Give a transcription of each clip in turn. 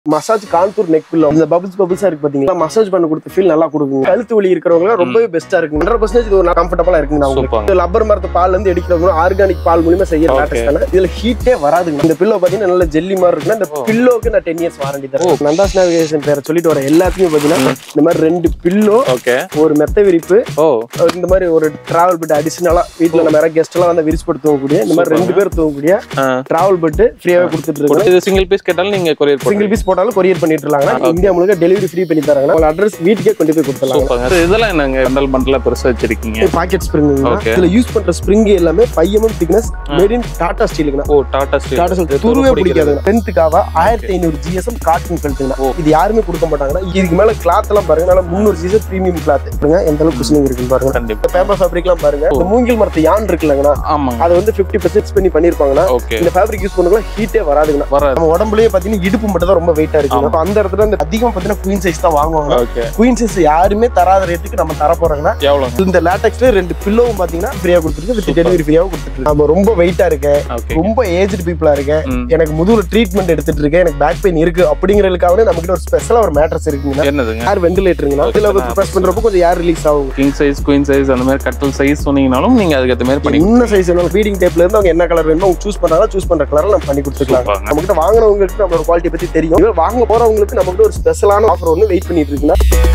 Massage contour neck pillow இந்த bubbles பபிள்ஸா இருக்கு பாத்தீங்களா மசாஜ் பண்ண கொடுத்த ஃபீல் நல்லா கொடுக்குங்க கழுத்து வலி இருக்கிறவங்க ரொம்பவே பெஸ்டா இருக்கு ஹண்ட்ரட் பர்சன்டேஜ் இது ஒரு கம்ஃபர்டபுளா இருக்குங்க உங்களுக்கு சூப்பர் இது லப்பர் மரத்து பால்ல இருந்து எடுக்கிறவங்க ஆர்கானிக் பால் மூலியமா செய்யற Okay. லேட்டஸ்ட் தானே இதுல ஹீட்டே வராதுங்க இந்த பில்லோ பாத்தீங்கன்னா நல்ல ஜெல்லி மாதிரி இருக்குன்னா இந்த ஓ. பில்லோக்கு நான் டென் இயர்ஸ் வாரண்டி ஓ. தரேன் நந்தாஸ் நேவிகேஷன் பேரை சொல்லிட்டு வர எல்லாத்தையும் பாத்தீங்கன்னா இந்த மாதிரி ரெண்டு பில்லோ ஓகே ஒரு மெத்த விரிப்பு ஓ இந்த மாதிரி ஒரு டிராவல் பெட் அடிஷனலா வீட்ல நம்ம யாராவது கெஸ்ட் எல்லாம் வந்து விரிச்சு போட்டு தூங்கக்கூடிய இந்த மாதிரி ரெண்டு பேர் தூங்கக்கூடிய ஆ. டிராவல் பெட் ஃப்ரீயாவே கொடுத்துட்டு இருக்காங்க இது சிங்கிள் பீஸ் கேட்டாலும் நீங்க கொரியர் சிங்கிள் பீஸ் போட்டாலும் கொரியர் பண்ணிட்டு இருக்காங்க Okay. இந்தியா முழுக்க டெலிவரி ஃப்ரீ பண்ணி தராங்க உங்க அட்ரஸ் வீட்டுக்கே கொண்டு போய் கொடுத்துடலாம் சூப்பர் இதெல்லாம் என்னங்க பண்டல் பண்டலா பெருசா வச்சிருக்கீங்க பாக்கெட் ஸ்ப்ரிங் Okay. இதுல யூஸ் பண்ற ஸ்ப்ரிங் எல்லாமே five MM thickness made in Tata ஸ்டீலுக்குண்ணா ஓ டாடா ஸ்டீல் டாடா ஸ்டீல் துருவே பிடிக்காது டென்த்துக்காக ஆயிரத்தி ஐநூறு ஜிஎஸ்எம் காட்டன் பெல்ட்டுங்க ஓ. இது யாருமே கொடுக்க மாட்டாங்கன்னா இதுக்கு மேல கிளாத் எல்லாம் பாருங்க நல்லா முந்நூறு ஜிஎஸ் பிரீமியம் கிளாத் பாருங்க எந்த அளவுக்கு குஷனிங் இருக்குன்னு பாருங்க கண்டிப்பா பேப்பர் ஃபேப்ரிக்லாம் பாருங்க இந்த மூங்கில் மரத்து யான் இருக்குல்லங்கண்ணா ஆமாங்க அதை வந்து ஃபிஃப்டி பர்சன்ட் பண்ணி பண்ணிருப்பாங்கன்னா ஓகே இந்த ஃபேப்ரிக் யூஸ் பண்ணலாம் ஹீட்டே வராதுங்கண்ணா வராது நம்ம உடம்புலயே பாத்தீங்கன்னா இடுப்பு மட்டும் தான் ரொம்ப வெயிட்டா இருக்கு அப்ப அந்த இடத்துல இந்த அதிகமா பாத்தீங்கன்னா குயின் சைஸ் தான் வாங்குவாங்க ஓகே குயின் சைஸ் யாருமே தராத ரேட்டுக்கு நம்ம தர போறாங்கன்னா எவ்வளோங்க இந்த லேட்டக்ஸ்ல ரெண்டு பில்லோவும் பாத்தீங்கன்னா ஃப்ரீயா கொடுத்துருக்கு வித் டெலிவரி ஃப்ரீயாவும் கொடுத்துருக்கு நம்ம ரொம்ப வெயிட்டா இருக்கேன் ஓகே ரொம்ப ஏஜ்டு பீப்புளா இருக்கேன் ம். எனக்கு முதுகுல ட்ரீட்மெண்ட் எடுத்துட்டு இருக்கேன் எனக்கு பேக் பெயின் இருக்கு அப்படிங்கறதுக்காக நம்ம கிட்ட ஒரு ஸ்பெஷலா ஒரு மேட்ரஸ் இருக்குங்க என்னதுங்க ஏர் வென்டிலேட்டருங்கண்ணா இதுல ப்ரெஸ் பண்றப்போ கொஞ்சம் ஏர் ரிலீஸ் ஆகும் கிங் சைஸ் குயின் சைஸ் அந்த மாதிரி கட்டல் சைஸ் சொன்னீங்கனாலும் நீங்க அதுக்கு ஏத்த மாதிரி பண்ணி என்ன சைஸ் வேணாலும் ஃபீடிங் டேப்ல இருந்து அவங்க என்ன கலர் வேணுமோ அவங்க சூஸ் பண்றாங்களோ சூஸ் பண்ற கலர்ல நம்ம பண்ணி கொடுத்துக்கலாம் சூப்பர்ங்க. நம்ம கிட்ட வாங்குறவங்களுக்கு நம்மளோட குவாலிட்டி பத்தி தெரியும் இதுவே வாங்க போறவங்களுக்கு நம்ம கிட்ட ஒரு ஸ்பெஷலான ஆஃபர் ஒன்று வெயிட் பண்ணிட்டு இருக்குன்னா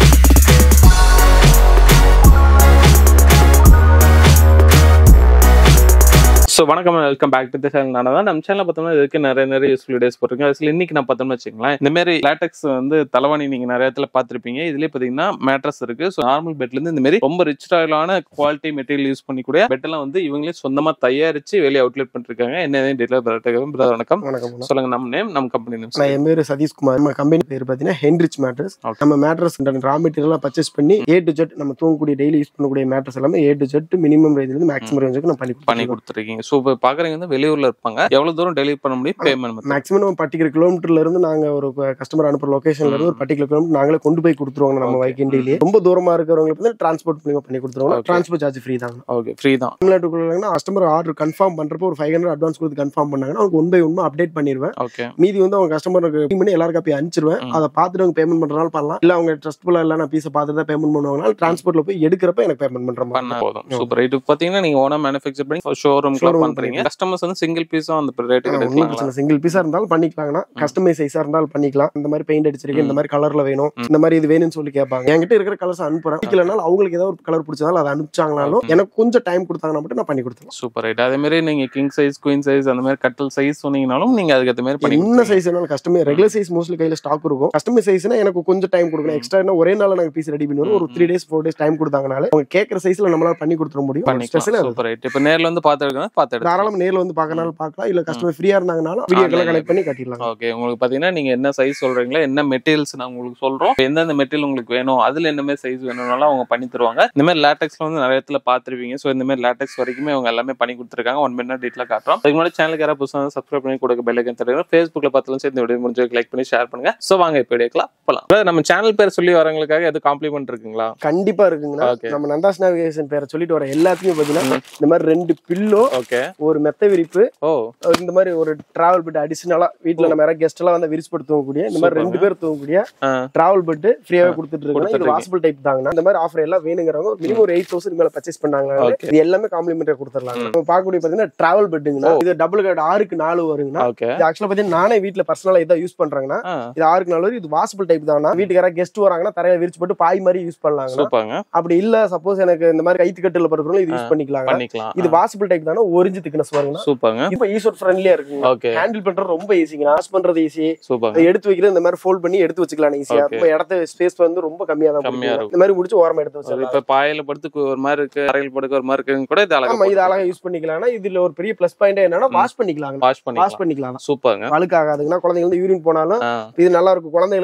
ஸோ வணக்கம் welcome back to the channel நான் தான் நம்ம சேனல் பார்த்தோம்னா இதுக்கு நிறைய நிறைய யூஸ்ஃபுல் வீடியோஸ் போட்டிருக்கேன் அதில் இன்னைக்கு நான் பார்த்தோம்னு வச்சுங்களேன் இந்த மாதிரி லேட்டக்ஸ் வந்து தலைவாணி நீங்க நிறைய இடத்துல பார்த்துருப்பீங்க இதுலேயே பார்த்தீங்கன்னா மேட்ரஸ் இருக்கு ஸோ நார்மல் பெட்லேருந்து இந்த மாதிரி ரொம்ப ரிச் ராயலான குவாலிட்டி மெட்டீரியல் யூஸ் பண்ணிக்கூடிய பெட்டெல்லாம் வந்து இவங்களே சொந்தமா தயாரிச்சு வெளியே அவுட்லெட் பண்ணிருக்காங்க என்ன டீட்டெயில் பிரதர் வணக்கம் வணக்கம் அண்ணா. சொல்லுங்க நம்ம நேம் நம்ம கம்பெனி நேம் நான் என் பேர் சதீஷ்குமார் நம்ம கம்பெனி பேர் பார்த்தீங்கன்னா ஹென்ரிச் மேட்ரஸ் Okay. நம்ம மேட்ரஸ் ரா மெட்டீரியலாக பர்ச்சேஸ் பண்ணி ஏ டு ஜெட் நம்ம தூங்கக்கூடிய டெய்லி யூஸ் பண்ணக்கூடிய மேட்ரஸ் எல்லாமே ஏ டு ஜெட் மினிமம் ரேஞ்சிலிருந்து மேக்ஸிமம் ரேஞ்சுக்கு நான் பண்ணி பண்ணி கொடுத்துருக்கேன் கொடுத்துருக்கீங்க ஸோ இப்போ பார்க்குறவங்க வந்து வெளியூர்ல இருப்பாங்க எவ்வளவு தூரம் டெலிவரி பண்ண முடியும் பேமெண்ட் மேக்ஸிமம் நம்ம பர்டிகுலர் கிலோமீட்டர்ல இருந்து நாங்க ஒரு கஸ்டமர் அனுப்புற லொகேஷன்ல இருந்து ஒரு பர்டிகுலர் கிலோமீட்டர் நாங்களே கொண்டு போய் கொடுத்துருவாங்க நம்ம Okay. வைக்கிண்டிலேயே ரொம்ப தூரமா இருக்கிறவங்களுக்கு வந்து டிரான்ஸ்போர்ட் மூலியமா பண்ணி கொடுத்துருவாங்க Okay. டிரான்ஸ்போர்ட் சார்ஜ் ஃப்ரீ தாங்க ஓகே ஃப்ரீ தான் தமிழ்நாட்டுக்குள்ள கஸ்டமர் ஆர்டர் கன்ஃபார்ம் பண்றப்போ ஒரு ஃபைவ் ஹண்ட்ரட் அட்வான்ஸ் கொடுத்து கன்ஃபார்ம் பண்ணாங்கன்னா அவங்க ஒன் பை ஒன் அப்டேட் பண்ணிடுவேன் ஓகே மீதி வந்து அவங்க கஸ்டமருக்கு பண்ணி எல்லாருக்கும் போய் அனுப்பிச்சிருவேன் ம். அதை பார்த்துட்டு அவங்க பேமெண்ட் பண்றனால பண்ணலாம் இல்ல அவங்க ட்ரஸ்ட்ஃபுல்லா இல்ல நான் பீஸை பார்த்துட்டு தான் பேமெண்ட் பண்ணுவாங்க டிரான்ஸ்போர்ட்ல போய் எடுக்கிறப்ப எனக்கு பேமெண்ட் பண்ற மாதிரி பண்ண போதும் சூப்பர் இது பாத்தீங்கன்னா நீங்க ஓனா மேனுஃபேக்சர் பண்ணி ஷோரூம் Showroom பண்றீங்க கஸ்டமர்ஸ் வந்து சிங்கிள் பீஸும் அந்த ரேட்டுக்கு ஒன்றும் எடுக்கலாம் பிரச்சனை சிங்கிள் பீஸா இருந்தாலும் பண்ணிக்கலாங்கண்ணா கஸ்டமைஸ் சைஸா இருந்தாலும் பண்ணிக்கலாம் இந்த மாதிரி பெயிண்ட் அடிச்சிருக்கு இந்த மாதிரி கலர்ல வேணும் இந்த மாதிரி இது வேணும்னு சொல்லி கேட்பாங்க என்கிட்ட இருக்கிற கலர்ஸ் அனுப்புறேன் பிடிக்கலனாலும் அவங்களுக்கு ஏதாவது ஒரு கலர் பிடிச்சதால அதை அனுப்பிச்சாங்கனாலும் எனக்கு கொஞ்சம் டைம் கொடுத்தாங்கன்னா மட்டும் நான் பண்ணி கொடுத்துருவேன் சூப்பர் ரைட் அதே மாதிரி நீங்க கிங் சைஸ் குயின் சைஸ் அந்த மாதிரி கட்டல் சைஸ் சொன்னீங்கனாலும் நீங்க அதுக்கு ஏத்த மாதிரி பண்ணி என்ன சைஸ் வேணாலும் கஸ்டமே ரெகுலர் சைஸ் மோஸ்ட்லி கையில ஸ்டாக் இருக்கும் கஸ்டமைஸ் சைஸ்னா எனக்கு கொஞ்சம் டைம் கொடுக்கணும் எக்ஸ்ட்ரா ஒரே நாள் நாங்க பீஸ் ரெடி பண்ணுவோம் ஒரு three days four days time கொடுத்தாங்கனால அவங்க கேட்கற சைஸ்ல நம்மளால பண்ணி கொடுத்துட முடியும் ஸ்பெஷல் பண்ணிக்கலாம் சூப்பர் ரைட் இப்போ நேர்ல வந்து பாத்துருக்கோம் பாத்து தாராளம் நேர்ல வந்து பார்க்கனாலும் பார்க்கலாம் இல்ல கஸ்டமர் ஃப்ரீயா இருந்தாங்கனாலும் வீடியோ Online கனெக்ட் பண்ணி கட்டிடலாம் ஓகே உங்களுக்கு பாத்தீங்கன்னா நீங்க என்ன சைஸ் சொல்றீங்களோ என்ன மெட்டீரியல்ஸ் நான் உங்களுக்கு சொல்றோம் இப்ப எந்தெந்த மெட்டீரியல் உங்களுக்கு வேணும் அதுல என்ன மாதிரி சைஸ் வேணும்னாலும் அவங்க பண்ணி தருவாங்க இந்த மாதிரி லேட்டக்ஸ்ல வந்து நிறைய இடத்துல பாத்துருவீங்க சோ இந்த மாதிரி லேட்டக்ஸ் வரைக்குமே அவங்க எல்லாமே பண்ணி கொடுத்துருக்காங்க ஒன் மினிட் டீட்டெயில் காட்டுறோம் அதுக்கு முன்னாடி சேனலுக்கு யாராவது புதுசாக சப்ஸ்கிரைப் பண்ணி கொடுக்க பெல் ஐக்கன் தருங்க ஃபேஸ்புக்ல பார்த்தாலும் சரி இந்த வீடியோ முடிஞ்சு லைக் பண்ணி ஷேர் பண்ணுங்க சோ வாங்க இப்போ எடுக்கலாம் போலாம் brother, நம்ம சேனல் பேர் சொல்லி வரவங்களுக்காக எது காம்ப்ளிமெண்ட் இருக்குங்களா கண்டிப்பா இருக்குங்கண்ணா Okay. நம்ம நந்தாஸ் நேவிகேஷன் பேரை சொல்லிட்டு வர எல்லாத்தையும் பாத்தீங்கன்னா இந்த மாதிரி ரெண்டு பில்லோ ஓகே ஒரு மெத்த விரிப்பு ஓ இந்த மாதிரி ஒரு டிராவல் பெட் அடிஷனலா வீட்ல நம்ம யாராவது கெஸ்ட் எல்லாம் வந்து விரிச்சு போட்டு தூங்கக்கூடிய இந்த மாதிரி ரெண்டு பேர் தூங்கக்கூடிய ஆ, டிராவல் பெட் ஃப்ரீயாவே கொடுத்துட்டு இருக்காங்க இது கொடுத்துட்டு வாசபிள் டைப் தாங்கண்ணா இந்த மாதிரி ஆஃபர் எல்லாம் வேணுங்கிறவங்க மினிமம் ஒரு எயிட் தௌசண்ட் மேல பர்ச்சேஸ் பண்ணாங்க Okay. இது எல்லாமே காம்ப்ளிமெண்டரி கொடுத்துடலாம் நம்ம பார்க்கக்கூடிய பாத்தீங்கன்னா டிராவல் பெட்டுங்கண்ணா இது டபுள் கார்டு ஆறுக்கு நாலு வருங்கண்ணா ஓகே இது ஆக்சுவலா பாத்தீங்கன்னா நானே வீட்ல பர்சனலா இதான் யூஸ் பண்றாங்கன்னா ஆ, இது ஆறுக்கு நாலு வரும் இது வாசபிள் டைப் தானா வீட்டுக்கு யாராவது கெஸ்ட் வராங்கன்னா தரையில விரிச்சு போட்டு பாய் மாதிரி யூஸ் பண்ணலாங்க சூப்பர்ங்க அப்படி இல்ல சப்போஸ் எனக்கு இந்த மாதிரி கைத்து கட்டில படுறவங்க இது யூஸ் பண்ணிக்கலாங்க பண்ணிக்கலாம் இது வாசபிள் டைப் தானே ஒரிஞ்சு திக்னஸ் வருங்கண்ணா சூப்பர்ங்க இப்போ ஈஸர் ஃப்ரெண்ட்லியா இருக்குங்க ஓகே ஹேண்டில் பண்றது ரொம்ப ஈஸிங்க வாஷ் பண்றது ஈஸி சூப்பர்ங்க எடுத்து வைக்கிறது இந்த மாதிரி ஃபோல்ட் பண்ணி எடுத்து வச்சுக்கலாம் ஈஸியா Okay. ரொம்ப இடத்த ஸ்பேஸ் வந்து ரொம்ப கம்மியா தான் கம்மியா பிடிக்கும். இருக்கும். இந்த மாதிரி முடிச்சு ஓரமா எடுத்து வச்சிடலாம் இப்ப பாயில படுத்து கு- ஒரு மாதிரி இருக்கு அறையில் படுக்க ஒரு மாதிரி இருக்குன்னு கூட இது ஆமா அழகா இது அழகா யூஸ் பண்ணிக்கலாம்னா இதுல ஒரு பெரிய ப்ளஸ் பாயிண்ட் என்னன்னா வாஷ் பண்ணிக்கலாங்க வாஷ் வாஷ் பண்ணிக்கலாம் பண்ணிக்கலாம் சூப்பர்ங்க அழுக்கு ஆகாதுங்கன்னா குழந்தைங்க வந்து யூரின் போனாலும் ஆ, இது நல்லா இருக்கும் குழந்தைகளுக்கு எல்லாம் மோஸ்ட்லி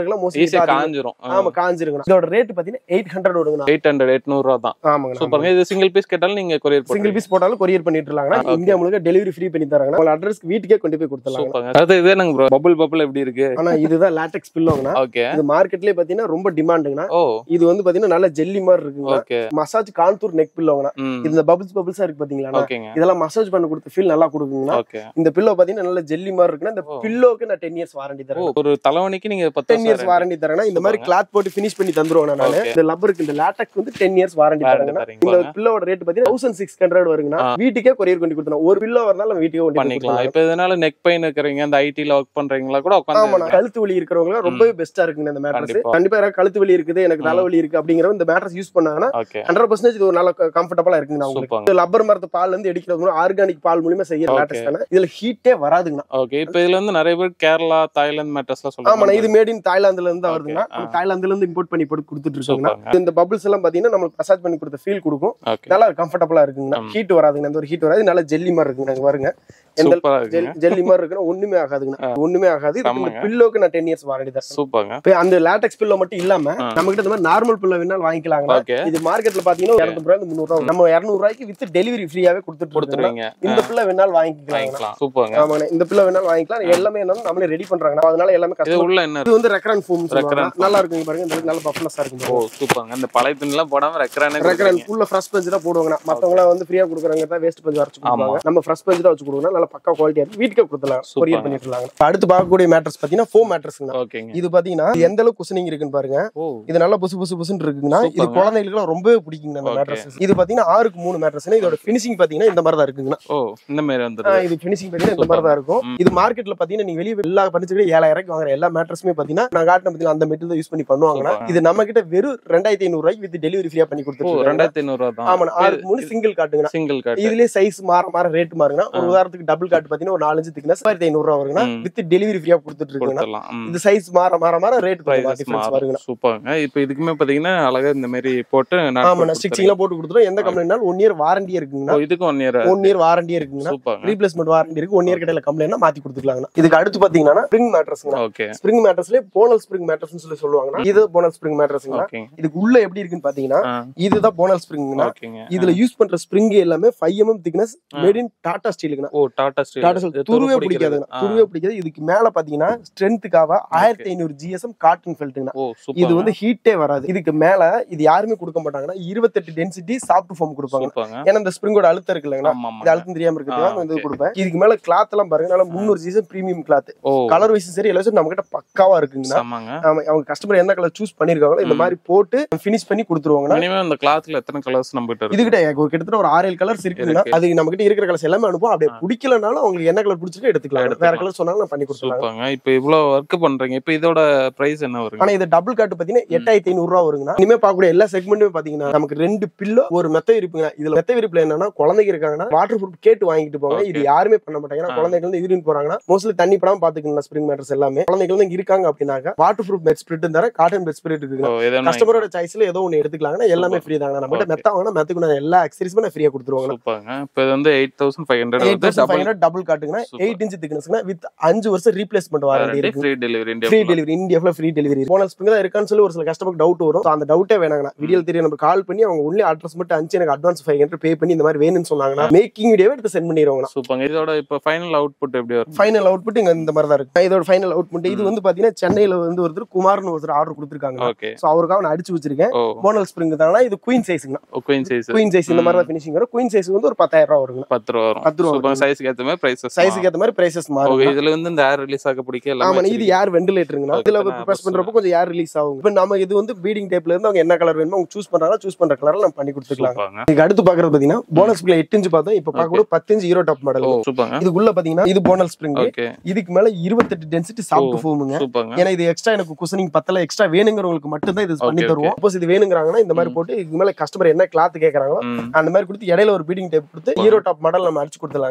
ஈஸியா காஞ்சிரும் ஆமா காஞ்சிருங்கண்ணா இதோட ரேட் பாத்தீங்கன்னா எயிட் ஹண்ட்ரட் வருங்கண்ணா எயிட் ஹண்ட்ரட் எட்நூறு ரூபா தான் ஆமாங்கண்ணா சூப்பருங்க இது சிங்கிள் பீஸ் கேட்டாலும் நீங்க கொரியர் சிங்கிள் பீஸ் போட்டாலும் கொரியர் பண்ணிட்டு இருக்காங்கன்னா ஆ, okay. இந்தியா முழுக்க டெலிவரி ஃப்ரீ பண்ணி தராங்க உங்க அட்ரஸ்க்கு வீட்டுக்கே கொண்டு போய் கொடுத்துலாங்க சூப்பருங்க அதாவது இதே நாங்க ப்ரோ பபுள் பபுள் எப்படி இருக்கு ஆனா இதுதான் லாட்டெக்ஸ் பில்லோங்கண்ணா ஓகே இது மார்க்கெட்லயே பாத்தீங்கன்னா ரொம்ப டிமாண்டுங்கண்ணா ஓ இது வந்து பாத்தீங்கன்னா நல்ல ஜெல்லி மாதிரி இருக்குங்க ஓகே மசாஜ் காந்தூர் நெக் பில்லோங்கண்ணா ம் இந்த பபிள்ஸ் பபிள்ஸா இருக்கு பாத்தீங்களா ஓகேங்க இதெல்லாம் மசாஜ் பண்ண கொடுத்த ஃபீல் நல்லா கொடுக்குங்கண்ணா ஓகே இந்த பில்லோ பாத்தீங்கன்னா நல்ல ஜெல்லி மாதிரி இருக்குன்னா இந்த ஓ. பில்லோக்கு நான் டென் இயர்ஸ் வாரண்டி ஓ தரேன் ஒரு தலைவணிக்கு நீங்க பத்து டென் இயர்ஸ் வாரண்டி தரேன்னா இந்த மாதிரி சூப்பருங்க. கிளாத் போட்டு ஃபினிஷ் பண்ணி தந்துருவேன் நான் Okay. இந்த லப்பருக்கு இந்த லேட்டக்ஸ் வந்து டென் இயர்ஸ் வாரண்டி வாரண்டி தரேங்க தரீங்க இந்த பில்லோட ரேட் பாத்தீங்கன்னா தௌசண்ட் சிக்ஸ் ஹண்ட்ரட் வருங்கண்ணா ஆ. வீட்டுக்கே கொரியர் கொண்டு கொடுத்தோம் ஒரு பில்லோ வரனால நம்ம வீட்டுக்கே கொண்டு போய் பண்ணிக்கலாம் கொடுத்துடலாம். இப்ப இதனால நெக் பெயின் இருக்கிறீங்க அந்த ஐடில ஒர்க் பண்றீங்களா கூட ஆமாண்ணா உட்காந்து கழுத்து வலி இருக்கிறவங்க ரொம்பவே பெஸ்டா இருக்குங்க இந்த மேட்ரஸ் கண்டிப்பா. கண்டிப்பா யாராவது கழுத்து வலி இருக்குது எனக்கு தலைவலி இருக்கு அப்படிங்கிற இந்த மேட்ரஸ் யூஸ் பண்ணாங்கன்னா ஓகே ஹண்ட்ரட் பர்சன்டேஜ் இது ஒரு நல்ல கம்ஃபர்டபுளா இருக்குங்க உங்களுக்கு சூப்பருங்க லப்பர் மரத்து பால்ல இருந்து எடுக்கிறது ஆர்கானிக் பால் மூலியமா செய்யற Okay. மேட்ரஸ் தானே இதுல ஹீட்டே வராதுங்கண்ணா ஓகே இப்ப இதுல வந்து நிறைய பேர் கேரளா தாய்லாந்து மேட்டர்ஸ்லாம் ஆமாண்ணா சொல்றாங்க இது மேட் இன் தாய்லாந்துல இருந்து தான் Okay. வருதுங்க ஆ. தாய்லாந்துல இருந்து இம்போர்ட் பண்ணி போட்டு கொடுத்துட்டு இருக்கோங்கண்ணா சூப்பருங்க இந்த பபிள்ஸ் எல்லாம் பாத்தீங்கன்னா நம்மளுக்கு மசாஜ் பண்ணி கொடுத்த ஃபீல் கொடுக்கும் ஓகே நல்லா கம்ஃபர்டபுளா இருக்குங்கண்ணா ஆமா. ஹீட் வராதுங்க இந்த ஒரு ஹீட் வராது நல்லா ஜெல்லி மாதிரி இருக்குங்க இங்க பாருங்க எந்த சூப்பரா இருக்குங்க ஜெல்லி மாதிரி இருக்குன்னா ஒண்ணுமே ஆகாதுங்கண்ணா ஒண்ணுமே ஆகாது இதுக்கு இந்த செம்மங்க. பில்லோக்கு நான் டென் இயர்ஸ் வாரண்டி தரேன் சூப்பருங்க இப்ப அந்த லேட்டக்ஸ் பில்லோ மட்டும் இல்லாம ஆ. நம்ம கிட்ட இந்த மாதிரி நார்மல் பில்லோ வேணாலும் வாங்கிக்கலாங்க ஓகே இது மார்க்கெட்ல பாத்தீங்கன்னா இரநூறு ரூபாய் முந்நூறு ரூபாய் நம்ம இருநூறு ரூபாய்க்கு வித் டெலிவரி ஃப்ரீயாவே கொடுத்துட்டு கொடுத்துருவோம் கொடுத்துருவீங்க இந்த பில்லோ வேணாலும் வாங்கிக்கலாம் வாங்கிக்கலாம் சூப்பருங்க ஆமாண்ணா இந்த பில்லோ வேணாலும் வாங்கிக்கலாம் எல்லாமே என்னன்னா நம்மளே ரெடி பண்றாங்க அதனால எல்லாமே இது கஷ்டம் உள்ள என்ன இது வந்து ரெக்கரன் ஃபோம் Recurrent foam. நல்லா இருக்குங்க பாருங்க இந்த அளவுக்கு நல்ல பஃப்னஸா இருக்கும் ஓ சூப்பருங்க இந்த பழைய துணிலாம் போடாம ரெக்கரானே ரெக்கரன் ஃபுல்ல ஃப்ரெஷ் பஞ்ச் தான் போடுவாங்க மத்தவங்க வந்து ஃப்ரீயா கொடுக்குறாங்க தான் வேஸ்ட் பஞ்ச் அரைச்சு கொடுப்பாங்க நம்ம ஃப்ரெஷ் பஞ்ச் தான் வச்சு கொடுக்கணும் நல்ல பக்கா குவாலிட்டியா இருக்கு வீட்டுக்கே கொடுத்துலாம் Super. கொரியர் பண்ணிட்டு இருக்காங்க அடுத்து பார்க்கக்கூடிய மேட்ரஸ் பாத்தீங்கன்னா ஃபோம் மேட்ரஸ்ங்க ஓகேங்க இது பாத்தீங்கன்னா இது எந்த அளவுக்கு குசனிங் இருக்குன்னு பாருங்க ஓ இது நல்லா புசு புசு புசுன்னு இருக்குங்கன்னா இது Superங்க. குழந்தைகளுக்கு ரொம்பவே பிடிக்குங்க அந்த Okay. மேட்ரஸ் இது பாத்தீங்கன்னா ஆறுக்கு மூணு மேட்ரஸ் இதோட ஃபினிஷிங் பாத்தீங்கன்னா இந்த மாதிரி தான் இருக்குங்கண்ணா ஓ இந்த மாதிரி ஆ, வந்துருது இது ஃபினிஷிங் பாத்தீங்கன்னா இந்த மாதிரி தான் இருக்கும் ம். இது மார்க்கெட்ல பாத்தீங்கன்னா நீங்க வெளிய எல்லா பர்னிச்சர் ஏழாயிரம் ரூபாய்க்கு வாங்குற எல்லா மேட்ரஸுமே பாத்தீங்கன்னா நான் காட்டின பாத்தீங்கன்னா அந்த மெட்டீரியல் யூஸ் பண்ணி பண்ணுவாங்கன்னா Super. இது நம்ம கிட்ட வெறும் ரெண்டாயிரத்தி ஐநூறு ரூபாய்க்கு வித் டெலிவரி ஃப்ரீயா பண்ணி ஓ கொடுத்துருக்காங்க ரெண்டாயிரத்தி ஐநூறு ரூபா தான் ஆமா ஆறுக்கு மூணு சிங்கிள் காட்டுங்கண்ணா சிங்கிள் கார்டு இதுலயே சைஸ் மாற மாற ரேட் மாறுங்கண்ணா ஒரு உதாரணத்துக்கு டபுள் காட்டு பாத்தீங்கன்னா ஒரு நாலஞ்சு திக்னஸ் ஆயிரத்தி ஐநூறு ரூபா வருங்கண்ணா ம். வித் டெலிவரி ஃப்ரீயா கொடுத்துட்டு இருக்குங்கண்ணா கொடுத்துடலாம் ம். இது சைஸ் மாற மாற மாற ரேட் ப்ரைஸஸ் டிஃபரன்ஸ் மாறும் வருங்கண்ணா சூப்பருங்க இப்போ இதுக்குமே பாத்தீங்கன்னா அழகா இந்த மாதிரி போட்டு நாட் ஆமாண்ணா போட்டு ஸ்டிச்சிங் எல்லாம் போட்டு கொடுத்துரும் எந்த கம்பெனினாலும் ஒன் இயர் வாரண்டியே ஓ, இருக்குங்கண்ணா இதுக்கும் ஒன் இயர் ஒன் இயர் வாரண்டியே இருக்குங்கண்ணா சூப்பருங்க ரீப்ளேஸ்மெண்ட் வாரண்டி இருக்கு ஒன் இயர் கடையில கம்ப்ளைண்ட் மாத்தி கொடுத்துக்கலாங்கண்ணா இதுக்கு அடுத்து பாத்தீங்கன்னா ஸ்ப்ரிங் மேட்ரஸ்ங்க ஓகே ஸ்ப்ரிங் மேட்ரஸ்ல போனல் ஸ்ப்ரிங் மேட்ரஸ் சொல்லி சொல்லுவாங்கன்னா இது போனல் ஸ்ப்ரிங் மேட்ரஸ்ங்க ஓகேங்க இதுக்கு உள்ள எப்படி இருக்குன்னு பாத்தீங்கன்னா ஆ இதுதான் போனல் ஸ்ப்ரிங்னா ஓகேங்க இதுல யூஸ் பண்ற ஸ்ப்ரிங் எல்லாமே five MM thickness made in Tata ஸ்டீலுக்குண்ணா ஓ டாடா ஸ்டீல் டாடா ஸ்டீல் துருவே பிடிக்காதுங்க துருவே பிடிக்காது இதுக்கு மேல பாத்தீங்கன்னா ஸ்ட்ரென்த்துக்காக ஆயிரத்தி ஐநூறு ஜிஎஸ்எம் காட்டன் ஃபெல்ட்டுங்கண்ணா ஓ இது சூப்பர் வந்து ஹீட்டே வராது இதுக்கு மேல இது யாருமே கொடுக்க மாட்டாங்கன்னா இருபத்தெட்டு டென்சிட்டி சாஃப்ட் ஃபோம் கொடுப்பாங்க சூப்பருங்க ஏன்னா இந்த ஸ்ப்ரிங்கோட அழுத்தம் இருக்கு இல்லைங்களா ஆமா இது ஆமா அழுத்தம் தெரியாம இருக்கிறதுக்காக ஆ, வந்து okay. கொடுப்பேன் இதுக்கு மேல கிளாத் எல்லாம் பாருங்க நல்லா முந்நூறு ஜிஎஸ்எம் பிரீமியம் கிளாத் ஓ கலர் வைஸ் சரி எல்லாரும் நம்ம கிட்ட பக்காவா இருக்குங்கண்ணா ஆமாங்க ஆமா, அவங்க கஸ்டமர் என்ன கலர் சூஸ் பண்ணிருக்காங்களோ இந்த ம். மாதிரி போட்டு ஃபினிஷ் பண்ணி கொடுத்துருவாங்கண்ணா மினிமம் இந்த கிளாத்ல எத்தனை கலர்ஸ் நம்ம கிட்ட இருக்கு இதுகிட்ட ஒரு கிட்டத்தட்ட ஒரு ஆறு ஏழு கலர்ஸ் இருக்குங்கன்னா இருக்கு. அது நம்ம கிட்ட இருக்கிற கலர்ஸ் எல்லாமே அனுப்புவோம் அப்படியே ஆ. பிடிக்கலனாலும் அவங்களுக்கு என்ன கலர் பிடிச்சிருக்கோ எடுத்துக்கலாம் வேற எடுத்துக்கலாம். கலர் சொன்னாலும் நான் பண்ணி கொடுத்துருவாங்க சூப்பருங்க இப்போ இவ்வளவு ஒர்க் பண்றீங்க இப்போ இதோட பிரைஸ் என்ன வருங்க ஆனா இது டபுள் காட்டு பாத்தீங்கன்னா எட்டாயிரத்தி ஐநூறு ரூபா வருங்கண்ணா இனிமே பார்க்கக்கூடிய எல்லா செக்மெண்ட்டுமே பாத்தீங்கன்னா நமக்கு ரெண்டு பில்லோ ஒரு மெத்த விரிப்புங்க இதுல மெத்த விரிப்புல என்னன்னா குழந்தைங்க இருக்காங்கன்னா வாட்டர் ப்ரூஃப் கேட்டு வாங்கிட்டு போங்க இது Okay. யாருமே பண்ண மாட்டாங்க ஏன்னா ஆ. குழந்தைங்க வந்து யூரின் போறாங்கன்னா மோஸ்ட்லி தண்ணி படாம பாத்துக்கணும் ஸ்ப்ரிங் மேட்டர்ஸ் எல்லாமே குழந்தைங்க வந்து இருக்காங்க அப்படின்னாக்க வாட்டர் ப்ரூஃப் பெட் ஸ்பிரிட் தர காட்டன் பெட் ஸ்பிரிட் இருக்கு ஓ எதனா கஸ்டமரோட சாய்ஸ்ல ஏதோ ஒன்னு எடுத்துக்கலாங்கன்னா எல்லாமே ஃப்ரீ தாங்க நம்ம கிட்ட Okay. மெத்த வாங்கினா மெத்துக்கு நான் எல்லா அக்சரிஸுமே நான் ஃப்ரீயா கொடுத்துருவாங்க சூப்பருங்க இப்போ இது வந்து eight thousand five hundred eight வந்து thousand five double hundred double காட்டுங்கன்னா Super. எயிட் இன்ச் திக்னஸ்னா வித் அஞ்சு வருஷம் ரீப்ளேஸ்மெண்ட் வாரண்டி இருக்கு free delivery free India delivery India free delivery Bonnell spring தான் இருக்கான்னு சொல்லி ஒரு சில கஸ்டமருக்கு டவுட் வரும் So, அந்த டவுட்டே வேணாங்கண்ணா வீடியோ தெரியும் நம்ம கால் பண்ணி அவங்க ஒன்லி அட்ரஸ் மட்டும் அனுப்பிச்சு எனக்கு அட்வான்ஸ் ஃபைவ் ஹண்ட்ரட் பே பண்ணி இந்த மாதிரி வேணும்னு சொன்னாங்கன்னா மேக்கிங் வீடியோவே எடுத்து சென்ட் பண்ணிடுவாங்கண்ணா சூப்பருங்க இதோட இப்போ ஃபைனல் அவுட்புட் எப்படி வரும் ஃபைனல் அவுட்புட் இங்க இந்த மாதிரி தான் இருக்கு இதோட ஃபைனல் அவுட்புட் இது வந்து பாத்தீங்கன்னா சென்னையில வந்து ஒருத்தர் குமார்னு ஒருத்தர் ஆர்டர் கொடுத்துருக்காங்க ஓகே சோ அவருக்காக நான் அடிச்சு வச்சிருக்கேன் ஓ போனல் ஸ்ப்ரிங் தானா இது குயின் சைஸ்ங்க குயின் சைஸ் குயின் சைஸ் இந்த மாதிரி தான் ஃபினிஷிங் வரும் குயின் சைஸ் வந்து ஒரு பத்தாயிரம் ரூபா வருங்க பத்து ரூபா வரும் பத்து ரூபா சூப்பர் சைஸ்க்கு ஏத்த மாதிரி பிரைசஸ் சைஸுக்கு ஏத்த மாதிரி பிரைசஸ் மாறும் ஓகே இதுல வந்து இந்த ஏர் ரிலீஸ் ஆக பிடிக்க ஆமா எல்லாமே இது ஏர் வெண்டிலேட்டருங்கண்ணா Okay, இதுல நான் ப்ரெஸ் பண்றப்போ கொஞ்சம் ஏர் ரிலீஸ் ஆகும் இப்போ நம்ம இது வந்து பீடிங் டைப்ல இருந்து அவங்க என்ன கலர் வேணுமோ அவங்க சூஸ் பண்றாங்களோ சூஸ் பண்ற கலர்ல நம்ம பண்ணி கொடுத்துக்கலாம் சூப்பருங்க இதுக்கு அடுத்து பாக்குறது பாத்தீங்கன்னா போனஸ் ஸ்ப்ரிங் எட்டு இன்ச் பார்த்தோம் இப்போ பார்க்கக்கூட பத்து இன்ச் ஹீரோ டாப் மாடல் ஓ சூப்பருங்க இதுக்குள்ள பாத்தீங்கன்னா இது போனல் ஸ்ப்ரிங் ஓகே இதுக்கு மேல இருபத்தெட்டு டென்சிட்டி சாஃப்ட் ஃபோமுங்க சூப்பருங்க ஏன்னா இது எக்ஸ்ட்ரா எனக்கு குசனிங் பத்தல எக்ஸ்ட்ரா வேணுங்கிறவங்களுக்கு மட்டும் தான் இது பண்ணி Okay, தருவோம் சப்போஸ் இது வேணுங்கிறாங்கன்னா இந்த மாதிரி போட்டு இதுக்கு மேல கஸ்டமர் என்ன கிளாத் கேக்குறாங்களோ ம் அந்த மாதிரி கொடுத்து இடையில ஒரு பீடிங் டைப் கொடுத்து ஹீரோ டாப் மாடல் நம்ம அடிச்சு கொடுத்துலாம் கொடுத்துடலாம்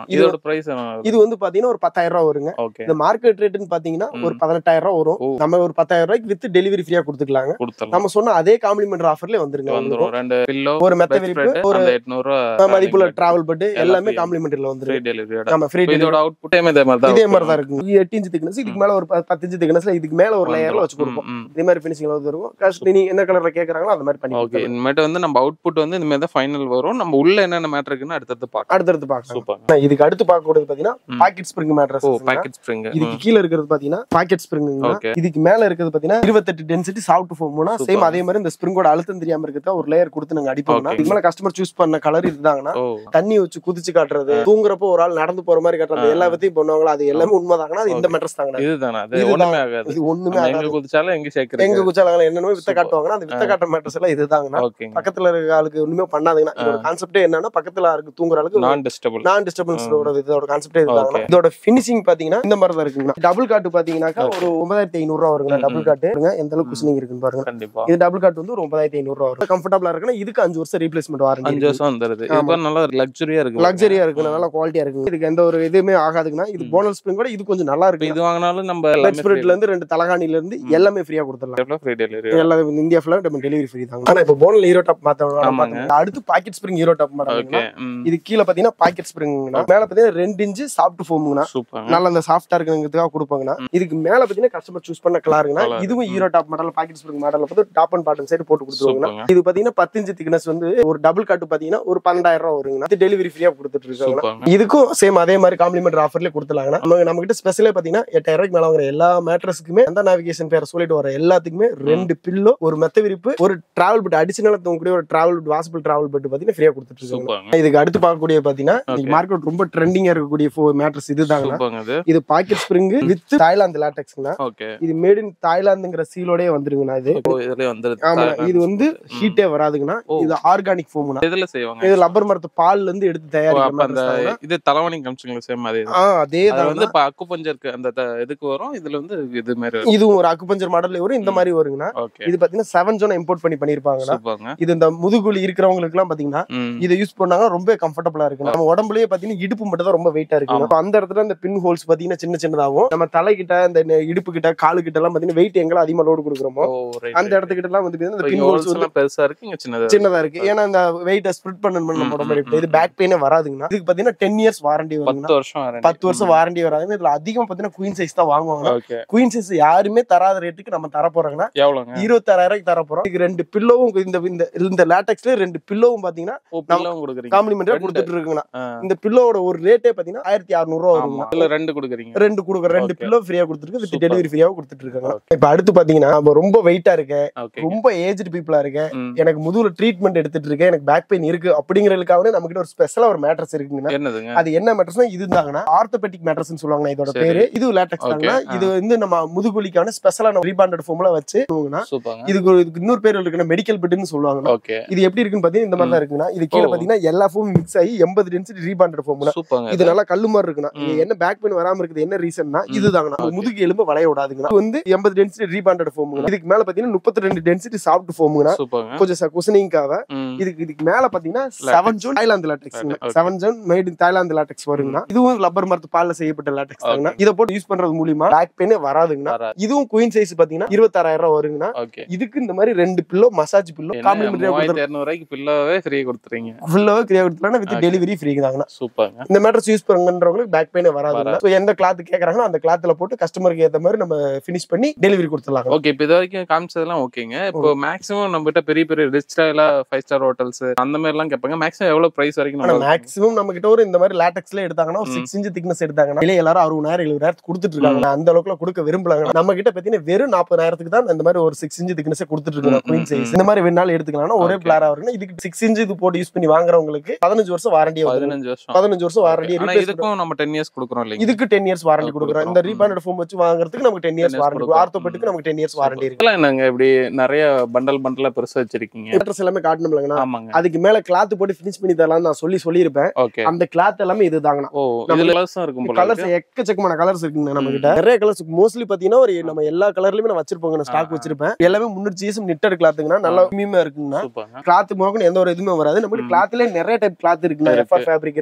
இது இதோட பிரைஸ் இது வந்து பாத்தீங்கன்னா ஒரு பத்தாயிரம் ரூபாய் வருங்க ஓகே இந்த மார்க்கெட் ரேட்னு பாத்தீங்கன்னா ஒரு பதினெட்டாயிரம் ரூபாய் வரும் ஓ. நம்ம ஒரு பத்தாயிரம் ரூபாய்க்கு வித் டெலிவரி ஃப்ரீயா கொடுத்துக்கலாங்க கொடுத்துடலாம் நம்ம சொன்ன அதே காம்ப்ளிமெண்ட் ஆஃபர்ல வந்துருங்க வந்துரும் ரெண்டு பில்லோ ஒரு மெத்த விரிப்பு ஒரு அந்த எட்நூறு ரூபா மதிப்புள்ள டிராவல் பட் எல்லாமே free. காம்ப்ளிமெண்ட்ல ஃப்ரீ வந்துரும் டெலிவரியோட நம்ம ஃப்ரீ இதோட அவுட்புட் இதே மாதிரி தான் இதே இருக்கும். மாதிரி தான் இருக்கும் இது எட்டு இன்ச்சு திக்னஸ் இதுக்கு மேல ஒரு ப- பத்து இன்ச்சு திக்னஸ்ல இதுக்கு மேல ஒரு லேயர்ல வச்சு கொடுப்போம் ம், ம். இதே மாதிரி பினிஷிங்ல வந்து இருக்கும் காஸ்ட் நீ என்ன கலர்ல கேக்குறாங்களோ அந்த மாதிரி பண்ணி ஓகே கொடுத்துருவோம். இனிமேட்டு வந்து நம்ம அவுட்புட் வந்து இந்த மாதிரி தான் ஃபைனல் வரும் நம்ம உள்ள என்னென்ன மேட்டர் இருக்குன்னு அடுத்தது பார்க்கலாம் அடுத்தடுத்து பார்க்கலாம் சூப்பர் இதுக்கு அடுத்து பார்க்கக்கூடியது பாத்தீங்கன்னா ம். பாக்கெட் ஸ்ப்ரிங் மேட்ரஸ் ஓ பாக்கெட் ஸ்ப்ரிங் இதுக்கு கீழ இருக்கிறது பாத்தீங்கன்னா பாக்கெட் ஸ்ப்ரிங் Okay. இதுக்கு மேல இருக்கிறது பாத்தீங்கன்னா இருபத்தெட்டு டென்சிட்டி சாஃப்ட் ஃபோம்னா Super. சேம் அதே மாதிரி இந்த ஸ்ப்ரிங்கோட அழுத்தம் தெரியாம இருக்கிறதா ஒரு லேயர் கொடுத்து நாங்க அடிப்போம்னா Okay. இதுக்கு மேல கஸ்டமர் சூஸ் பண்ண கலர் இருந்தாங்கன்னா ஓ தண்ணி வச்சு குதிச்சு காட்டுறது தூங்குறப்போ ஒரு ஆள் நடந்து போற மாதிரி காட்டுறது ஆ. எல்லா பத்தியும் பண்ணுவாங்களா அது எல்லாமே உண்மைதாங்கன்னா அது இந்த Okay. மேட்ரஸ் தாங்க இதுதானே அது இதுதான். ஒண்ணுமே ஆகாது இது ஒண்ணுமே நம்ம எங்க ஆகாது குதிச்சாலும் எங்க எங்க சேர்க்கறீங்க குச்சாலங்கள என்னென்னமோ வித்த Super. காட்டுவாங்கன்னா அந்த வித்த காட்டுற மேட்ரஸ் எல்லாம் இதுதாங்கன்னா ஓகேங்க பக்கத்துல இருக்க ஆளுக்கு ஒண்ணுமே பண்ணாதுங்கன்னா இதோட கான்செப்டே என்னன்னா பக்கத்துல இருக்கு தூங்குற ஆளுக்கு நான் டிஸ்டபிள் நான் டிஸ்டர்பன்ஸோட இதோட கான்செப்டே இதுதாங்க Okay. இதோட ஃபினிஷிங் பாத்தீங்கன்னா இந்த மாதிரி தான் இருக்குங்க டபுள் காட்டு பாத்தீங்கன்னாக்கா ஒரு ஒன்பதாயிரத்தி ஐநூறு ரூபா வருங்க ம், டபுள் காட்டு பாருங்க, எந்த அளவுக்கு குஷனிங் இருக்குன்னு பாருங்க கண்டிப்பா இது டபுள் காட் வந்து ஒரு ஒன்பதாயிரத்தி ஐநூறு ரூபா வரும் கம்ஃபர்டபுளா இருக்குன்னா இதுக்கு அஞ்சு வருஷம் ரீப்ளேஸ்மெண்ட் அஞ்சு வாரண்டி வருஷம் வந்துருது இது ஆமா. பாரு நல்லா லக்ஸுரியா இருக்கு லக்ஸரியா இருக்கு நல்லா குவாலிட்டியா இருக்கு இதுக்கு எந்த ஒரு இதுவுமே ஆகாதுங்கன்னா இது ம். போனல் ஸ்ப்ரிங் கூட இது கொஞ்சம் நல்லா இப்ப இருக்கு இது வாங்கினாலும் நம்ம பெட் எல்லாமே ஸ்பிரிட்ல இருந்து ரெண்டு தலகாணில இருந்து ம். எல்லாமே ஃப்ரீயா கொடுத்துடலாம் ஃப்ரீ டெலிவரி எல்லா இந்தியா ஃபுல்லா நம்ம டெலிவரி ஃப்ரீ தாங்க ஆனா இப்போ போனல் ஹீரோ டாப் ஆமாங்க. மாத்தோம் அடுத்து packet spring euro top okay மாட்டாங்க இது கீழே பாத்தீங்கன்னா பாக்கெட் ஸ்ப்ரிங்னா மேல பாத்தீங்கன்னா ரெண்டு இன்ச்சு சாஃப்ட் ஃபோம்னா சூப்பர் நல்ல அந்த சாஃப்டா இருக்குங்கிறதுக்காக கொடுப்பாங்கண்ணா இதுக்கு மேல பாத்தீங்கன்னா கஸ்டமர் சூஸ் பண்ண கலருங்கண்ணா Colour. இதுவும் ம். Euro top model packet spring மாடல்ல பார்த்து டாப் அண்ட் பாட்டம் சைடு போட்டு கொடுத்துருவாங்கண்ணா சூப்பர்ங்க இது பாத்தீங்கன்னா பத்து இன்ச்சு திக்னஸ் வந்து ஒரு டபுள் காட்டு பாத்தீங்கன்னா ஒரு பன்னெண்டாயிரம் ரூபா வருங்கண்ணா இது டெலிவரி ஃப்ரீயா கொடுத்துட்டு இருக்காங்க சூப்பர்ங்க இதுக்கும் சேம் அதே மாதிரி காம்ப்ளிமெண்ட் ஆஃபர்ல கொடுத்துலாங்கண்ணா நம்ம நம்ம கிட்ட ஸ்பெஷலே பாத்தீங்கன்னா எட்டாயிரம் ரூபாய்க்கு மேல வாங்குற எல்லா மேட்ரஸ்க்குமே எந்த நேவிகேஷன் பேரை சொல்லிட்டு வர எல்லாத்துக்குமே ரெண்டு பில்லோ ஒரு மெத்த விரிப்பு ஒரு டிராவல் பெட் அடிஷனலா தூங்கக்கூடிய ஒரு டிராவல் வாசபிள் டிராவல் பெட் பாத்தீங்கன்னா ஃப்ரீயா கொடுத்துட்டு இருக்காங்க சூப்பர்ங்க இதுக்கு அடுத்து பார்க்கக்கூடிய பாத்தீங்கன்னா Okay. மார்க்கெட் ரொம்ப ட்ரெண்டிங்கா இருக்கக்கூடிய மேட்ரஸ் இதுதாங்கண்ணா சூப்பர்ங்க இது இது பாக்கெட் ஸ்ப்ரிங் வித் தாய்லாந்து லாட்டெக்ஸ்னா ஓகே இது மேட் இன் தாய்லாந்துங்கிற சீலோடய வந்துருங்கண்ணா இது ஓ இதுலயே வந்துருது ஆமா இது வந்து ம். ஹீட்டே வராதுங்கண்ணா ஓ. இது ஆர்கானிக் ஃபோம்னா இதுல செய்வாங்க இது லப்பர் மரத்து பால்ல இருந்து எடுத்து ஓ, தயாரிக்கிற அப்ப அந்த மாதிரி இது தலைவணி காமிச்சிங்களா சேம் அதே ஆ அதே அது தான் வந்து இப்ப அக்குபஞ்சருக்கு அந்த த- இதுக்கு வரும் இதுல வந்து இது மாதிரி வரும் இதுவும் ஒரு அக்குபஞ்சர் மாடல்ல வரும் இந்த ம். மாதிரி வருங்கண்ணா ஓகே இது பாத்தீங்கன்னா செவன் ஜோன் இம்போர்ட் பண்ணி பண்ணிருப்பாங்கண்ணா சூப்பர்ங்க இது இந்த முதுகுலி இருக்கிறவங்களுக்கு எல்லாம் பாத்தீங்கன்னா ம் இதை யூஸ் பண்ணாங்கன்னா ரொம்ப கம்ஃபர்டபுளா இருக்கு நம்ம உடம்புலயே பாத்தீங்கன்னா இடுப்பு மட்டும் தான் ரொம்ப வெயிட்டா இருக்கு ஆமா. அப்ப அந்த இடத்துல இந்த பின் ஹோல்ஸ் பாத்தீங்கன்னா சின்ன சின்னதாகும் நம்ம தலை கிட்ட இந்த நெ- இடுப்பு கிட்ட காலு கிட்ட எல்லாம் பாத்தீங்கன்னா வெயிட் எங்கெல்லாம் அதிகமா லோடு கொடுக்குறோமோ ஓ ரைட் அந்த இடத்துக்கிட்ட எல்லாம் வந்து பாத்தீங்கன்னா இந்த இங்க பின் ஹோல்ஸ் ஹோல்ஸ் வந்து எல்லாம் பெருசா இருக்கு இங்க சின்னதா இருக்கு. சின்னதா இருக்கு ஏன்னா இந்த வெயிட்ட ஸ்ப்ரிட் பண்ணணும் ம், நம்ம உடம்பு ம், இருக்கு. இது ம். பேக் பெயினே வராதுங்கண்ணா இதுக்கு பாத்தீங்கன்னா டென் இயர்ஸ் வாரண்டி வருதுங்கண்ணா பத்து வருஷம் warranty. பத்து வருஷம் வாரண்டி வராதுங்க இதுல அதிகம் பாத்தீங்கன்னா குயின் சைஸ் தான் வாங்குவாங்க ஓகே குயின் சைஸ் யாருமே தராத ரேட்டுக்கு நம்ம தர போறோங்கன்னா எவ்வளவுங்க இருபத்தாறாயிரம் ரூபாய்க்கு தர போறோம் இதுக்கு ரெண்டு பில்லோவும் இந்த இந்த இந்த லேட்டக்ஸ்ல ரெண்டு பில்லோவும் பாத்தீங்கன்னா ஓ பில்லும் கொடுக்குறீங்க காம்ப்ளிமெண்டா ரெண்டு. கொடுத்துட்டு இருக்குங்கண்ணா ஆ, இந்த பில்லோட ஒரு ரேட்டே பாத்தீங்கன்னா ஆயிரத்தி அறுநூறு ரூபா ஆமா வருங்க இதுல ரெண்டு கொடுக்குறீங்க ரெண்டு கொடுக்குற ரெண்டு Okay. பில்லோ ஃப்ரீயா கொடுத்துருக்கு வித் Super. டெலிவரி ஃப்ரீயாவும் கொடுத்துட்டு இருக்காங்க இப்ப அடுத்து பாத்தீங்கன்னா நம்ம ரொம்ப வெயிட்டா இருக்கு ஓகே ரொம்ப ஏஜ்டு பீப்புளா இருக்கு ம். எனக்கு முதுகுல ட்ரீட்மெண்ட் எடுத்துட்டு இருக்கேன் எனக்கு பேக் பெயின் இருக்கு அப்படிங்கறதுக்காக நம்ம கிட்ட ஒரு ஸ்பெஷலா ஒரு மேட்ரஸ் இருக்குங்கண்ணா என்னதுங்க அது என்ன மேட்ரஸ்னா இதுதாங்கண்ணா ஆர்த்தோபெட்டிக் மேட்ரஸ்னு சொல்லுவாங்க இதோட சரி. பேரு இது லேட்டக்ஸ் Okay. தாங்கண்ணா ஆ. இது வந்து நம்ம முதுகுலிக்கான ஸ்பெஷலான ரீபாண்டட் ஃபார்ம்ல வச்சு பண்ணுவாங்கண்ணா. சூப்பர்ங்க இதுக்கு ஒரு இதுக்கு இன்னொரு பேர் இருக்குன்னா மெடிக்கல் பெட்னு சொல்லுவாங்க ஓகே இது எப்படி இருக்குன்னு பாத்தீங்கன்னா இந்த மாதிரி தான் இருக்குண்ணா இது கீழே ஓ. பாத்தீங்கன்னா எல்லா ஃபோமும் மிக்ஸ் ஆகி எண்பது டென்சிட்டி ரீபாண்டட் ஃபார்ம்ல சூப்பர்ங்க இது நல்லா கல்லு மாதிரி இருக்குண்ணா இது ம். என்ன பேக் பெயின் வராம இருக்குது என்ன ரீசன்னா ம். இதுதாங்கண்ணா Okay. முதுகு எலும்பு வளைய விடாதுங்கண்ணா இது வந்து எண்பது டென்சிட்டி ரீபாண்டட் ஃபார்முங்க இதுக்கு மேல பாத்தீங்கன்னா முப்பத்தி ரெண்டு டென்சிட்டி சாஃப்ட் ஃபார்முங்கண்ணா சூப்பர்ங்க கொஞ்சம் குசனிங்காக ம். இதுக்கு இதுக்கு மேல பாத்தீங்கன்னா seven zone Thailand latex Okay. Seven zone made in Thailand latex வருங்கண்ணா இதுவும் லப்பர் மரத்து பால்ல செய்யப்பட்ட லாட்டெக்ஸ் தாங்கண்ணா இதை போட்டு யூஸ் பண்றது மூலியமா பேக் பெயினே வராதுங்கண்ணா வராது. இதுவும் குயின் சைஸ் பாத்தீங்கன்னா இருபத்தாறாயிரம் ரூபாய் வருங்கண்ணா ஓகே இதுக்கு இந்த மாதிரி ரெண்டு பில்லோ மசாஜ் பில்லோ என்ன காம்ப்ளிமெண்டரியா மூவாயிரத்தி இருநூறு ரூபாய்க்கு பில்லாவே ஃப்ரீ கொடுத்துறீங்க ஃபுல்லாவே கிரியா கொடுத்துலாம் வித் Okay. டெலிவரி ஃப்ரீ தாங்கண்ணா சூப்பர்ங்க இந்த மேட்ரஸ் யூஸ் பண்ணுறவங்களுக்கு பேக் பெயினே வராதுங்கண்ணா வராது. ஸோ எந்த கிளாத் கேக்குறாங்களோ அந்த கிளாத்ல போட்டு கஸ்டமருக்கு ஏத்த மாதிரி நம்ம ஃபினிஷ் பண்ணி டெலிவரி கொடுத்துடலாம் ஓகே இப்போ இது வரைக்கும் காமிச்சதெல்லாம் ஓகேங்க இப்போ மேக்ஸிமம் நம்ம கிட்ட பெரிய பெரிய ரிச் ஸ்டைலா ஃபைவ் ஸ்டார் ஹோட்டல்ஸ் அந்த மாதிரி எல்லாம் கேட்பாங்க மேக்ஸிமம் எவ்வளவு பிரைஸ் வரைக்கும் ஆனா நம்ம மேக்ஸிமம் நம்ம கிட்ட ஒரு இந்த மாதிரி லேட்டக்ஸ்ல எடுத்தாங்கன்னா ஒரு ம். சிக்ஸ் இன்ச் திக்னஸ் எடுத்தாங்கன்னா இல்ல எல்லாரும் அறுபதாயிரம் எழுபதாயிரம் கொடுத்துட்டு இருக்காங்க நான் அந்த அளவுக்கு கொடுக்க விரும்பலாங்க நம்ம கிட்ட பாத்தீங்கன்னா வெறும் நாற்பதாயிரத்துக்கு தான் இந்த மாதிரி ஒரு சிக்ஸ் இன்ச் திக்னஸ் கொடுத்துட்டு இருக்காங்க ம், குயின் ம், சைஸ் ம். இந்த மாதிரி வேணாலும் எடுத்துக்கலாம் ஒரே Okay. பிளாரா இருக்குன்னா இதுக்கு சிக்ஸ் இன்ச் இது போட்டு யூஸ் பண்ணி வாங்குறவங்களுக்கு பதினஞ்சு வருஷம் வாரண்டி பதினஞ்சு வருஷம் பதினஞ்சு வருஷம் வாரண்டி ஆனா இதுக்கும் நம்ம டென் இயர்ஸ் கொடுக்குறோம் இல்லைங்க இதுக்கு டென் இயர்ஸ் வாரண்டி கொடுக்குறோம் இந்த கொடுக்குறோம். ரீபாண்டட் ஃபோம் வச்சு வாங்குறதுக்கு நமக்கு டென் இயர்ஸ் 10 years வாரண்டி கொடுக்குறோம். ஆர்த்தோபெட்டுக்கு நமக்கு டென் இயர்ஸ் வாரண்டி இருக்கு இதெல்லாம் என்னங்க இப்படி நிறைய பண்டல் பண்டலா பெருசா வச்சிருக்கீங்க மேட்ரஸ் எல்லாமே காட்டணும்லங்கண்ணா ஆமாங்க அதுக்கு மேல கிளாத் போட்டு ஃபினிஷ் பண்ணி தரலாம்னு நான் சொல்லி சொல்லியிருப்பேன் ஓகே அந்த கிளாத் எல்லாமே இதுதாங்கண்ணா ஓ நம்ம- இதுல கலர்ஸும் இருக்கும் போல கலர்ஸ் இருக்கு. எக்கச்சக்கமான கலர்ஸ் இருக்குங்க நம்ம ம். கிட்ட நிறைய கலர்ஸ் மோஸ்ட்லி பாத்தீங்கன்னா ஒரு நம்ம எல்லா கலர்லயுமே நான் வச்சிருப்போங்க நான் ஆ, ஸ்டாக் ஆ. வச்சிருப்பேன் எல்லாமே முன்னூறு ஜிஎஸ்எம் நிட்டர் கிளாத்துங்கண்ணா நல்லா மீமா இருக்குங்கண்ணா சூப்பர்ங்க கிளாத் மோகன் எந்த ஒரு இதுவுமே வராது நம்ம ம். கிளாத்ல நிறைய டைப் கிளாத் இருக்குண்ணா இருக்கு. எஃப்ஆர் ஃபேப்ரிக் இருக்கு லேம்போ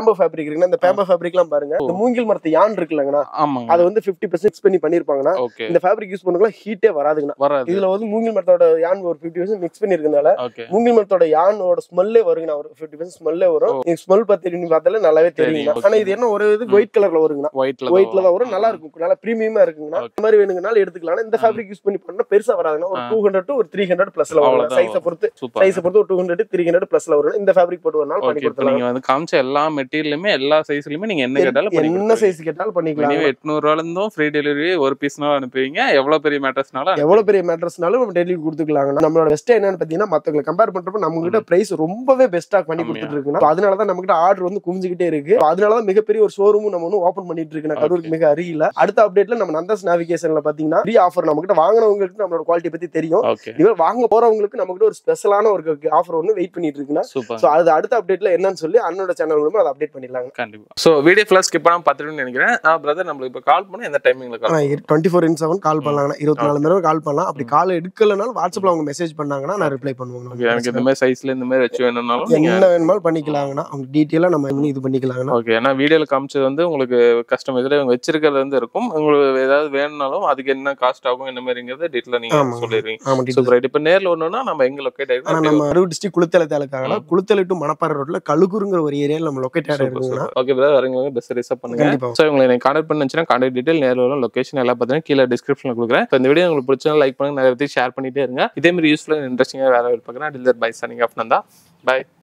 பேம்போ ஃபேப்ரிக் இருக்குன்னா இந்த பேம்போ ஃபேப்ரிக்லாம் பாருங்க இந்த மூங்கில் மரத்து யான் இருக்குல்லங்கண்ணா ஆமாங்க அதை வந்து ஃபிஃப்டி பர்சன்ட் மிக்ஸ் பண்ணி பண்ணிருப்பாங்கன்னா ஓகே இந்த ஃபேப்ரிக் யூஸ் பண்ணுறதுலாம் ஹீட்டே வராதுங்கண்ணா வராது இதுல வந்து மூங்கில் மரத்தோட யான் ஒரு ஃபிஃப்டி பர்சன்ட் மிக்ஸ் பண்ணிருக்கனால ஓகே மூங்கில் மரத்தோட யானோட ஸ்மெல்லே வருங்கண்ணா ஒரு ஃபிஃப்டி பர்சன்ட் ஸ்மெல்லே வரும் நீங்க ஸ்மெல் பார்த்து பார்த்தாலே நல்லாவே தெரியுங்க தெரியும், ஆனா இது என்ன ஒரு இது ஒயிட் கலர்ல வருங்கண்ணா ஒயிட்ல ஒயிட்ல தான் வரும் நல்லா இருக்கும் நல்லா பிரீமியமா இருக்குங்கண்ணா இந்த மாதிரி வேணுங்கனாலும் எடுத்துக்கலாம் இந்த ஃபேப்ரிக் யூஸ் பண்ணி பண்ணா பெருசா வராதுன்னா ஒரு ஆ. டூ ஹண்ட்ரட் டு ஒரு த்ரீ ஹண்ட்ரட் பிளஸ்ல வரும் அவ்வளவுதான் சைஸை பொறுத்து சூப்பர் சைஸை பொறுத்து ஒரு டூ ஹண்ட்ரட் த்ரீ ஹண்ட்ரட் பிளஸ்ல வரும் இந்த ஃபேப்ரிக் போட்டு வரனால பண்ணி ஓகே இப்போ கொடுத்துலாம் நீங்க வந்து காமிச்ச எல்லா மெட்டீரியலுமே எல்லா சைஸ்லயுமே நீங்க என்ன கேட்டாலும் பண்ணி என்ன கொடுத்துருவீங்க. சைஸ் கேட்டாலும் பண்ணிக்கலாம் மினிமம் எட்நூறு ரூபால இருந்தும் ஃப்ரீ டெலிவரி ஒரு பீஸ்னாலும் அனுப்புவீங்க எவ்வளவு பெரிய மேட்டர்ஸ்னாலும் எவ்வளவு பெரிய மேட்ரஸ்னாலும் நம்ம டெலிவரி கொடுத்துக்கலாம் நம்மளோட பெஸ்ட் என்னன்னு பாத்தீங்கன்னா மத்தவங்களை கம்பேர் பண்றப்ப நம்ம கிட்ட பிரைஸ் ரொம்பவே பெஸ்டா பண்ணி ஆமாம். கொடுத்துட்டு இருக்குன்னா அதனால தான் நம்ம கிட்ட ஆர்டர் வந்து குமிஞ்சுக்கிட்டே இருக்கு அதனால தான் மிகப்பெரிய ஒரு ஷோரூமும் நம்ம வந்து ஓபன் பண்ணிட்டு இருக்கு நான் கரூருக்கு மிக அருகில அடுத்த அப்டேட்ல நம்ம நந்தாஸ் நேவிகேஷன்ல பாத்தீங்கன்னா ஃப்ரீ ஆஃபர் நம்ம கிட்ட வாங்குனவங்களுக்கு நம்மளோட குவாலிட்டி பத்தி தெரியும் ஓகே இவர் வாங்க போறவங்களுக்கு நம்ம கிட்ட ஒரு ஸ்பெஷலான ஒரு ஆஃபர் ஒன்று வெயிட் பண்ணிட்டு இருக்குன்னா சூப்பர் சோ அது அடுத்த அப்டேட்ல என்னன்னு சொல்லி அண்ணோட சேனல் மூலமா அதை அப்டேட் பண்ணிடலாங்க கண்டிப்பா சோ வீடியோ ஃபுல்லா ஸ்கிப் பண்ணாம பார்த்துட்டுன்னு நினைக்கிறேன் பிரதர் நம்மளுக்கு இப்போ கால் பண்ண எந்த டைமிங்ல call twenty four into seven call பண்ணலாங்கண்ணா இருபத்தி நாலு மணி நேரம் கால் பண்ணலாம் அப்படி கால் எடுக்கலனாலும் வாட்ஸ்அப்ல அவங்க மெசேஜ் பண்ணாங்கன்னா நான் ரிப்ளை ஓகே எனக்கு பண்ணுவேன் இந்த மாதிரி சைஸ்ல இந்த மாதிரி வச்சு வேணும்னாலும் நீங்க என்ன வேணுமாலும் பண்ணிக்கலாங்கண்ணா அவங்க டீட்டெயிலாக நம்ம இன்னும் இது பண்ணிக்கலாங்கண்ணா ஓகே ஏன்னா வீடியோல காமிச்சது வந்து உங்களுக்கு கஸ்டமைஸ்ல இவங்க வச்சிருக்கிறது வந்து இருக்கும் உங்களுக்கு ஏதாவது வேணும்னாலும் அதுக்கு என்ன காஸ்ட் ஆகும் என்ன மாதிரிங்கிறத டீட்டெயிலாக நீங்க ஆமாங்க. சொல்லிடுவீங்க ஆமா டீட்டெயில் சூப்பர் இப்போ நேர்ல ஒண்ணுன்னா நம்ம எங்க லொக்கேட் ஆனா ஆயிருக்கோம் நம்ம அறுபது டிஸ்ட்ரிக் குளுத்தலை தாலுக்காகல குளுத்தலை டு மணப்பாறை ரோட்ல கழுகுருங்கிற ஒரு ஏரியால நம்ம லொக்கேட் ஆகிட்டு இருக்குங்கண்ணா ஓகே பிரதர் வரவங்க பெஸ்ட் ரிசர்வ் பண்ணுங்க கண்டிப்பா ஸோ உங்களை எனக்கு கான்டாக்ட் பண்ணுச்சுன்னா கான்டாக்ட் டீடைல் நேரில் வரும் லொகேஷன் எல்லாம் பார்த்தீங்கன்னா கீழே டிஸ்கிரிப்ஷனில் கொடுக்குறேன் So, இந்த வீடியோ உங்களுக்கு பிடிச்சா லைக் பண்ணுங்க நிறைய பேருக்கு ஷேர் பண்ணிட்டே இருங்க இதே மாதிரி யூஸ்ஃபுல்லாக இன்ட்ரெஸ்டிங்காக வேற பார்க்குறேன் டில்லர் bye signing off Nanda by